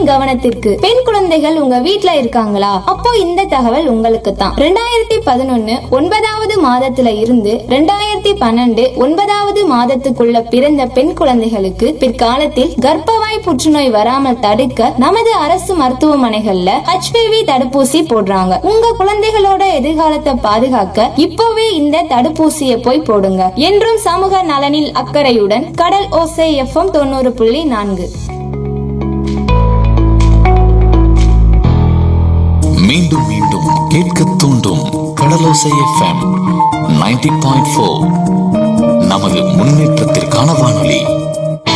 மக்களின் கவனத்திற்கு பெண் குழந்தைகள் உங்க வீட்ல இருக்காங்களா அப்போ இந்த தகவல் உங்களுக்கு தான் ரெண்டாயிரத்தி பதினொன்னு ஒன்பதாவது மாதத்துல இருந்து ரெண்டாயிரத்தி பன்னெண்டு ஒன்பதாவது மாதத்துக்குள்ள பிறந்த பெண் குழந்தைகளுக்கு பிற்காலத்தில் கர்ப்பவாய் புற்றுநோய் வராமல் தடுக்க நமது அரசு மருத்துவமனைகள்ல HPV தடுப்பூசி போடுறாங்க உங்க குழந்தைகளோட எதிர்காலத்தை பாதுகாக்க இப்போவே இந்த தடுப்பூசியை போய் போடுங்க என்றும் சமூக நலனில் அக்கறையுடன் கடல் ஓசை எஃப்எம் தொண்ணூறு புள்ளி நான்கு மீண்டும் மீண்டும் கேட்க தூண்டும் கடலோசை எஃப்எம் நைன்டி பாயிண்ட் ஃபோர் நமது முன்னேற்றத்திற்கான வானொலி